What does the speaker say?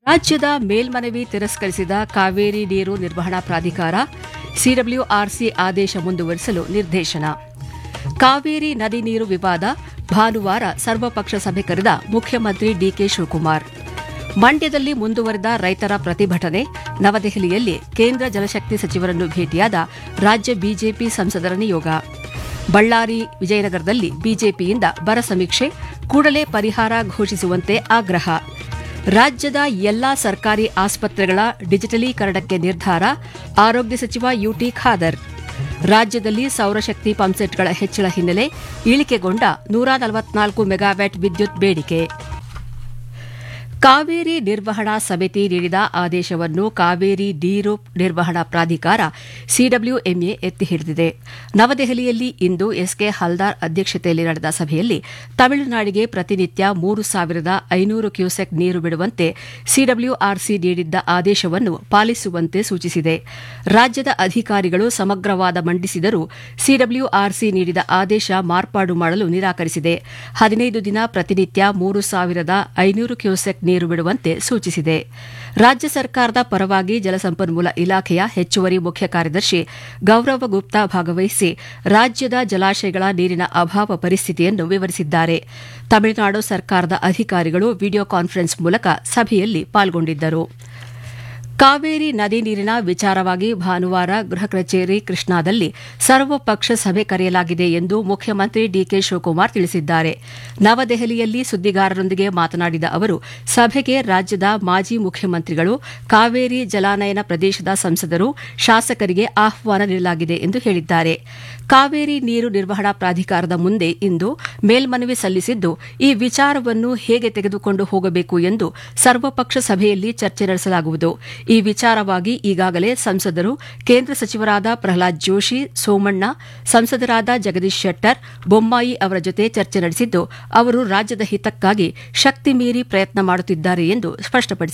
ರಾಜ್ಯದ ಮೇಲ್ಮನವಿ ತಿರಸ್ಕರಿಸಿದ ಕಾವೇರಿ ನೀರು ನಿರ್ವಹಣಾ ಪ್ರಾಧಿಕಾರ ಸಿಡಬ್ಲ್ಯೂಆರ್ಸಿ ಆದೇಶ ಮುಂದುವರಿಸಲು ನಿರ್ದೇಶನ ಕಾವೇರಿ ನದಿ ನೀರು ವಿವಾದ ಭಾನುವಾರ ಸರ್ವಪಕ್ಷ ಸಭೆ ಕರೆದ ಮುಖ್ಯಮಂತ್ರಿ ಡಿಕೆ ಶಿವಕುಮಾರ್ ಮಂಡ್ಯದಲ್ಲಿ ಮುಂದುವರೆದ ರೈತರ ಪ್ರತಿಭಟನೆ ನವದೆಹಲಿಯಲ್ಲಿ ಕೇಂದ್ರ ಜಲಶಕ್ತಿ ಸಚಿವರನ್ನು ಭೇಟಿಯಾದ ರಾಜ್ಯ ಬಿಜೆಪಿ ಸಂಸದರ ನಿಯೋಗ ಬಳ್ಳಾರಿ ವಿಜಯನಗರದಲ್ಲಿ ಬಿಜೆಪಿಯಿಂದ ಬರ ಸಮೀಕ್ಷೆ ಕೂಡಲೇ ಪರಿಹಾರ ಘೋಷಿಸುವಂತೆ ಆಗ್ರಹ ರಾಜ್ಯದ ಎಲ್ಲಾ ಸರ್ಕಾರಿ ಆಸ್ಪತ್ರೆಗಳ ಡಿಜಿಟಲೀಕರಣಕ್ಕೆ ನಿರ್ಧಾರ ಆರೋಗ್ಯ ಸಚಿವ ಯುಟಿ ಖಾದರ್ ರಾಜ್ಯದಲ್ಲಿ ಸೌರಶಕ್ತಿ ಪಂಪ್ಸೆಟ್ಗಳ ಹೆಚ್ಚಳ ಹಿನ್ನೆಲೆ ಇಳಿಕೆಗೊಂಡ ನೂರ ನಲವತ್ನಾಲ್ಕು ಮೆಗಾವ್ಯಾಟ್ ವಿದ್ಯುತ್ ಬೇಡಿಕೆ ಕಾವೇರಿ ನಿರ್ವಹಣಾ ಸಮಿತಿ ನೀಡಿದ ಆದೇಶವನ್ನು ಕಾವೇರಿ ನೀರು ನಿರ್ವಹಣಾ ಪ್ರಾಧಿಕಾರ ಸಿಡಬ್ಲ್ಯೂಎಂಎ ಎತ್ತಿ ಹಿಡಿದಿದೆ ನವದೆಹಲಿಯಲ್ಲಿ ಇಂದು ಎಸ್ಕೆ ಹಲ್ದಾರ್ ಅಧ್ಯಕ್ಷತೆಯಲ್ಲಿ ನಡೆದ ಸಭೆಯಲ್ಲಿ ತಮಿಳುನಾಡಿಗೆ ಪ್ರತಿನಿತ್ಯ ಮೂರು ಸಾವಿರದ ಐನೂರು ಕ್ಯೂಸೆಕ್ ನೀರು ಬಿಡುವಂತೆ ಸಿಡಬ್ಲ್ಯೂಆರ್ಸಿ ನೀಡಿದ್ದ ಆದೇಶವನ್ನು ಪಾಲಿಸುವಂತೆ ಸೂಚಿಸಿದೆ ರಾಜ್ಯದ ಅಧಿಕಾರಿಗಳು ಸಮಗ್ರವಾದ ಮಂಡಿಸಿದರೂ ಸಿಡಬ್ಲ್ಯೂಆರ್ಸಿ ನೀಡಿದ ಆದೇಶ ಮಾರ್ಪಾಡು ಮಾಡಲು ನಿರಾಕರಿಸಿದೆ ಹದಿನೈದು ದಿನ ಪ್ರತಿನಿತ್ಯ ಮೂರು ಸಾವಿರದ ಐನೂರು ಕ್ಯೂಸೆಕ್ ನೀರು ಬಿಡುವಂತೆ ಸೂಚಿಸಿದೆ ರಾಜ್ಯ ಸರ್ಕಾರದ ಪರವಾಗಿ ಜಲಸಂಪನ್ಮೂಲ ಇಲಾಖೆಯ ಹೆಚ್ಚುವರಿ ಮುಖ್ಯ ಕಾರ್ಯದರ್ಶಿ ಗೌರವ ಗುಪ್ತಾ ಭಾಗವಹಿಸಿ ರಾಜ್ಯದ ಜಲಾಶಯಗಳ ನೀರಿನ ಅಭಾವ ಪರಿಸ್ಥಿತಿಯನ್ನು ವಿವರಿಸಿದ್ದಾರೆ ತಮಿಳುನಾಡು ಸರ್ಕಾರದ ಅಧಿಕಾರಿಗಳು ವಿಡಿಯೋ ಕಾನ್ಫರೆನ್ಸ್ ಮೂಲಕ ಸಭೆಯಲ್ಲಿ ಪಾಲ್ಗೊಂಡಿದ್ದರು ಕಾವೇರಿ ನದಿ ನೀರಿನ ವಿಚಾರವಾಗಿ ಭಾನುವಾರ ಗೃಹ ಕಚೇರಿ ಕೃಷ್ಣಾದಲ್ಲಿ ಸರ್ವಪಕ್ಷ ಸಭೆ ಕರೆಯಲಾಗಿದೆ ಎಂದು ಮುಖ್ಯಮಂತ್ರಿ ಡಿಕೆ ಶಿವಕುಮಾರ್ ತಿಳಿಸಿದ್ದಾರೆ ನವದೆಹಲಿಯಲ್ಲಿ ಸುದ್ದಿಗಾರರೊಂದಿಗೆ ಮಾತನಾಡಿದ ಅವರು ಸಭೆಗೆ ರಾಜ್ಯದ ಮಾಜಿ ಮುಖ್ಯಮಂತ್ರಿಗಳು ಕಾವೇರಿ ಜಲಾನಯನ ಪ್ರದೇಶದ ಸಂಸದರು ಶಾಸಕರಿಗೆ ಆಹ್ವಾನ ನೀಡಲಾಗಿದೆ ಎಂದು ಹೇಳಿದ್ದಾರೆ ಕಾವೇರಿ ನೀರು ನಿರ್ವಹಣಾ ಪ್ರಾಧಿಕಾರದ ಮುಂದೆ ಇಂದು ಮೇಲ್ಮನವಿ ಸಲ್ಲಿಸಿದ್ದು ಈ ವಿಚಾರವನ್ನು ಹೇಗೆ ತೆಗೆದುಕೊಂಡು ಹೋಗಬೇಕು ಎಂದು ಸರ್ವಪಕ್ಷ ಸಭೆಯಲ್ಲಿ ಚರ್ಚೆ ನಡೆಸಲಾಗುವುದು ಈ ವಿಚಾರವಾಗಿ ಈಗಾಗಲೇ ಸಂಸದರು ಕೇಂದ್ರ ಸಚಿವರಾದ ಪ್ರಹ್ಲಾದ್ ಜೋಶಿ ಸೋಮಣ್ಣ ಸಂಸದರಾದ ಜಗದೀಶ್ ಶೆಟ್ಟರ್ ಬೊಮ್ಮಾಯಿ ಅವರ ಜೊತೆ ಚರ್ಚೆ ನಡೆಸಿದ್ದು ಅವರು ರಾಜ್ಯದ ಹಿತಕ್ಕಾಗಿ ಶಕ್ತಿ ಮೀರಿ ಪ್ರಯತ್ನ ಮಾಡುತ್ತಿದ್ದಾರೆ ಎಂದು ಸ್ಪಷ್ಟಪಡಿಸಿದ್ದಾರೆ